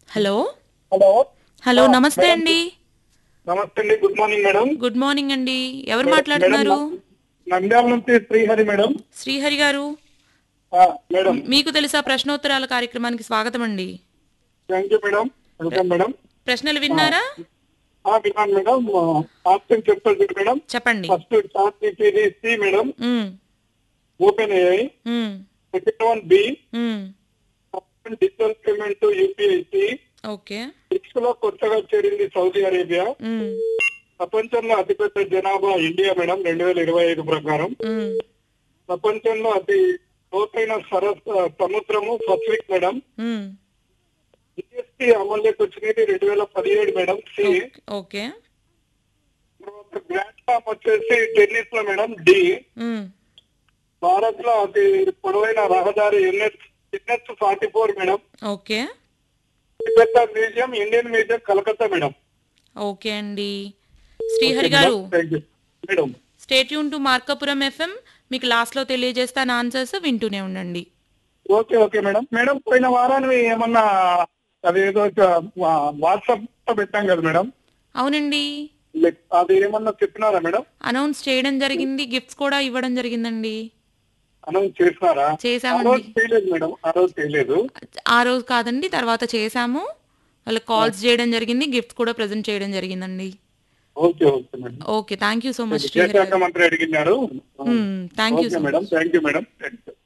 Hello hello hello నమస్తే అండి నమస్తే అండి good morning madam good morning అండి ఎవరు మాట్లాడుతున్నారు మేడం, నంద్యాల నుంచి శ్రీహరి మేడం శ్రీహరి గారు ఆ, మేడం మీకు తెలుసా ప్రశ్నోత్తరాల కార్యక్రమానికి స్వాగతం అండి thank you madam welcome madam ప్రశ్నలు విన్నారా ఆ, విన్నాను మేడం ఆప్షన్ చెప్తాను చూడు మేడం చెప్పండి first chat GPT C madam um, open AI um, second one B um. Digital payment U P I C okay six లో కొత్తగా చేరింది సౌదీ అరేబియా ఉమ్, ప్రపంచంలో అతిపెద్ద జనాభా ఇండియా మేడం రెండు వేల ఇరవై ఐదు ప్రకారం ఉమ్, ప్రపంచంలో అతి లోతైన సరస్సు సముద్రము పసిఫిక్ మేడం ఉమ్. జిఎస్టీ అమల్లోకి వచ్చినది రెండు వేల పదిహేడు మేడం సి ఓకే- ఓకే తర్వాత గ్రాండ్ స్లామ్ వచ్చేసి టెన్నిస్ లో మేడం డి ఉమ్, భారత్ లో అతి పొడవైన రహదారి N H N H forty four madam okay పెద్ద museum Indian museum Calcutta madam okay అండి Srihari garu thank you madam state యూన్ టు మార్కాపురం ఎఫ్ఎం మీకు లాస్ట్ లో తెలియజేస్తాను ఆన్సర్స్ వింటూనే ఉండండి ఓకే ఓకే మేడం మేడం పోయిన వారాన్ని ఏమన్నా అదేదో వాట్సాప్ లో పెట్టాం కదా మేడం అవునండి లైక్ అది ఏమన్నా చెప్పినారా మేడం అనౌన్స్ చేయడం జరిగింది గిఫ్ట్స్ కూడా ఇవ్వడం జరిగిందండి అనౌన్స్ చేసినారా ఆ చేశామండి రోజు చేయలేదు మేడం ఆ రోజు చేయలేదు ఆ రోజు కాదండి తర్వాత చేశాము వాళ్ళకి కాల్స్ చేయడం జరిగింది గిఫ్ట్స్ కూడా ప్రజెంట్ చేయడం జరిగిందండి okay okay madam okay thank you so much Srihari విద్యాశాఖ మంత్రి అడిగినారు thank you okay so madam thank you madam thank you